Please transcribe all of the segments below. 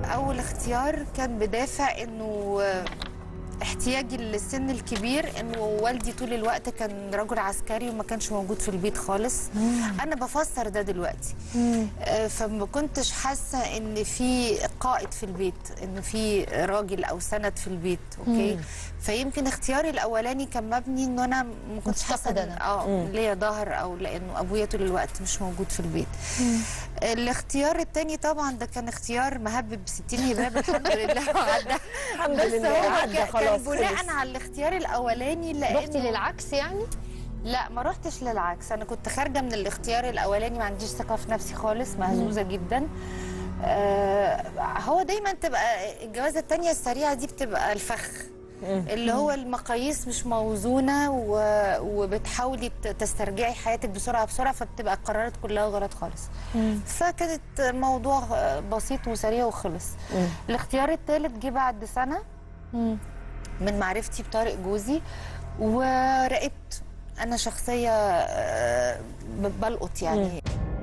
اول اختيار كان بدافع انه آه، احتياجي للسن الكبير انه والدي طول الوقت كان رجل عسكري وما كانش موجود في البيت خالص انا بفسر ده دلوقتي آه، فما كنتش حاسه ان في قائد في البيت ان في راجل او سند في البيت اوكي فيمكن اختياري الاولاني كان مبني ان انا ما كنتش حاسه مفتقدة إن- ده. اه ليا ظهر او لانه ابويا طول الوقت مش موجود في البيت الاختيار التاني طبعا ده كان اختيار مهبب ب 60 هباب الحمد لله وعدى الحمد بس لله، هو عدى كان- خلاص، كان بناء خلص. على الاختيار الاولاني لان رحتي للعكس يعني لا ما رحتش للعكس انا كنت خارجه من الاختيار الاولاني ما عنديش ثقه في نفسي خالص مهزوزه جدا آه هو دايما تبقى الجوازه التانية السريعه دي بتبقى الفخ اللي هو المقاييس مش موزونه و... وبتحاولي ت- تسترجعي حياتك بسرعه بسرعه فبتبقى القرارات كلها غلط خالص فكانت موضوع آه، بسيط وسريع وخلص الاختيار الثالث جه بعد سنه من معرفتي بطارق جوزي وراقبت انا شخصيه آه، ب- بلقط يعني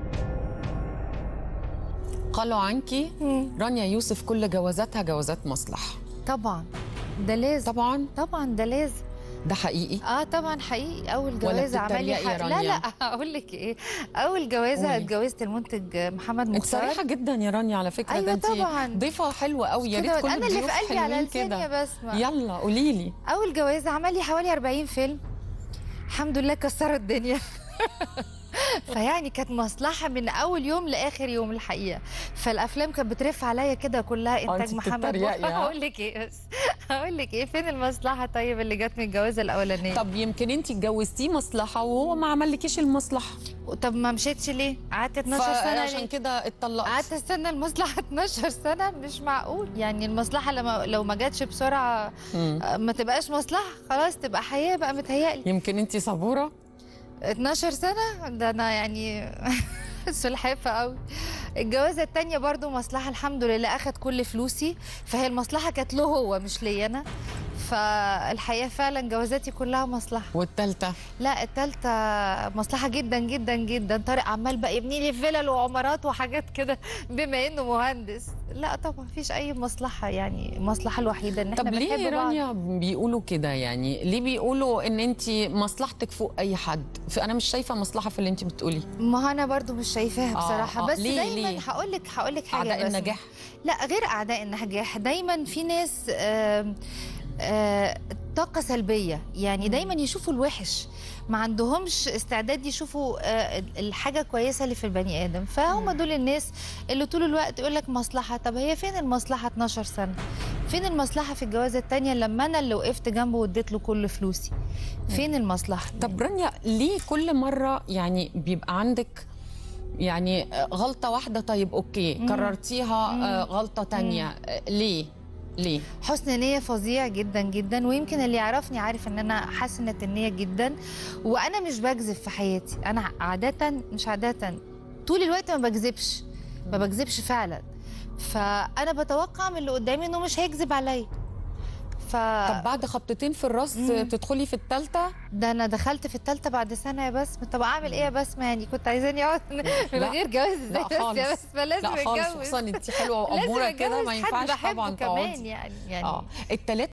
قالوا عنكي رانيا يوسف كل جوازاتها جوازات مصلحة طبعا ده لازم طبعا طبعا ده لازم ده حقيقي اه طبعا حقيقي اول ولا جوازه عمل لي بتتريقي يا حق- لا رانيا؟ لا اقول لك ايه اول جوازه قولي. اتجوزت المنتج محمد انت مختار صريحة جدا يا رانيا على فكرة أيوة ده انت طبعاً. ضيفة حلوة قوي يا كده ريت كل انا اللي في الضيوف قلبي على حلوين لساني كده يا بسمه يلا قولي لي اول جوازه عمل لي حوالي 40 فيلم الحمد لله كسروا الدنيا فيعني كانت مصلحه من اول يوم لاخر يوم الحقيقه فالافلام كانت بترف عليا كده كلها انتاج انت محمد بتتريقي، ها؟ هقول لك ايه بس هقول لك ايه فين المصلحه طيب اللي جت من الجوازه الاولانيه طب يمكن انت اتجوزتيه مصلحة وهو ما عملكيش المصلحة طب ما مشيتش ليه قعدت 12 سنه فعشان ليه كده اتطلقت قعدت استنى المصلحه 12 سنه مش معقول يعني المصلحه لما لو ما جاتش بسرعه مم. آه، ما تبقاش مصلحه خلاص تبقى حياه بقى متهيألي يمكن انت صبورة 12 سنة ده أنا يعني سلحفة قوي الجوازة التانية برضو مصلحة الحمد لله أخد كل فلوسي فهي المصلحة كانت له هو مش لي أنا فالحقيقة فعلا جوازاتي كلها مصلحة والتالتة لا التالتة مصلحة جدا جدا جدا طارق عمال بقى يبني لي فيلل وعمارات وحاجات كده بما انه مهندس لا طبعا مفيش اي مصلحة يعني المصلحة الوحيدة ان احنا طب ليه بنحب يا بعض رانيا بيقولوا كده يعني ليه بيقولوا ان انت مصلحتك فوق اي حد فانا مش شايفه مصلحه في اللي انت بتقولي ما انا برضو مش شايفاها آه، بصراحه آه. بس ليه- دايما ليه؟ هقول لك هقول لك حاجه اعداء بس النجاح لا غير اعداء النجاح دايما في ناس آم، آه، طاقه سلبيه يعني دايما يشوفوا الوحش ما عندهمش استعداد يشوفوا آه، الحاجه كويسه اللي في البني ادم فهم دول الناس اللي طول الوقت يقول لك مصلحه طب هي فين المصلحه 12 سنه فين المصلحه في الجوازه الثانيه لما انا اللي وقفت جنبه واديت له كل فلوسي فين المصلحه طب رانيا ليه كل مره يعني بيبقى عندك يعني غلطه واحده طيب اوكي مم. كررتيها مم. آه، غلطه تانية آه، ليه ليه حسن نية فظيع جدا جدا ويمكن اللي يعرفني عارف ان انا حسنة النية جدا وانا مش بكذب في حياتي انا عادة مش عادة طول الوقت ما بكذبش ما بكذبش فعلا فانا بتوقع من اللي قدامي انه مش هيكذب عليا ف طب بعد خبطتين في الراس مم. تدخلي في الثالثه ده انا دخلت في الثالثه بعد سنه يا بسمه طب اعمل ايه يا بسمه يعني كنت عايزاني اقعد من لا. غير جواز لا ازاي بس يا خالص. بسمه لازم لا خالص اتجوز خصوصا انت حلوه لازم واموره كده أتجوز ما حد ينفعش بحبه طبعا كمان تقعدي يعني يعني اه الثلاثه